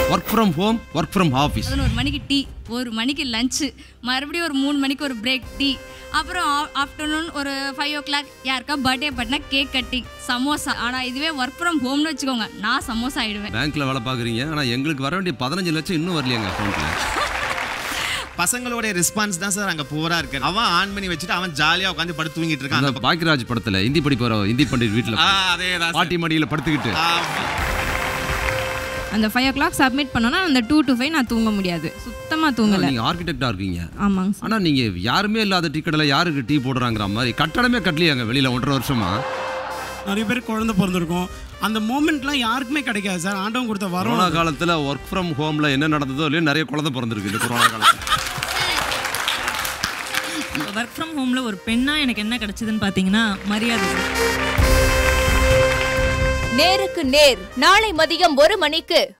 Work from home work from office பதினோரு மணிக்கு tea ஒரு மணிக்கு லஞ்சு மறுபடியும் ஒரு மூணு மணிக்கு ஒரு பிரேக் டீ அப்புறம் ஆஃப்டர்நூன் ஒரு ஃபைவ் ஓ கிளாக் யாருக்கா பர்த்டே பண்ணால் கேக் கட்டிங் சமோசா ஆனால் இதுவே ஒர்க் ஃப்ரம் ஹோம்னு வச்சுக்கோங்க நான் சமோசா ஆயிடுவேன் பேங்க்ல வேலை பார்க்குறீங்க ஆனால் எங்களுக்கு வர வேண்டிய பதினஞ்சு லட்சம் இன்னும் வரலையாங்க அக்கௌண்ட்ல பசங்களுடைய ரெஸ்பான்ஸ் தான் சார் அங்க போரா இருக்கு அவன் ஆன் பண்ணி வச்சுட்டு அவன் ஜாலியா உட்காந்து படுத்து தூங்கிட்டு இருக்கான் அந்த அந்த பக்கம். பாக்கியராஜ் படத்துல ஹிந்தி படிப்பு வர ஹிந்தி பண்டிட் வீட்டில் ஆ, அதேதான் சார். பாட்டி மடியில் படுத்துக்கிட்டு ஆமா. அந்த ஃபைவ் ஓ கிளாக் சப்மிட் பண்ணோன்னா அந்த டூ டு ஃபைவ் நான் தூங்க முடியாது சுத்தமாக தூங்கலை நீங்க ஆர்கிடெக்டா இருக்கீங்க ஆமாங்க சார் ஆனா நீங்க யாருமே இல்லாத டீ கடையில் யாருக்கு டீ போடுறாங்கிற மாதிரி கட்டடமே கட்டலையாங்க வெளியில ஒன்றரை வருஷமா நிறைய பேர் குழந்தை பிறந்திருக்கும் அந்த மூமெண்ட்லாம் யாருக்குமே கிடைக்காது சார் ஆண்டவன் கொடுத்த வரோம் கொரோனா காலத்துல ஒர்க் ஃப்ரம் ஹோம்ல என்ன நடந்ததோ இல்லையோ நிறைய குழந்தை பிறந்திருக்கு இந்த கொரோனா காலத்துல ஒர்க் ஃப்ரம் ஹோமில் ஒரு பெண்ணாக எனக்கு என்ன கிடைச்சதுன்னு பார்த்தீங்கன்னா மரியாதை சார் நேருக்கு நேர் நாளை மதியம் ஒரு மணிக்கு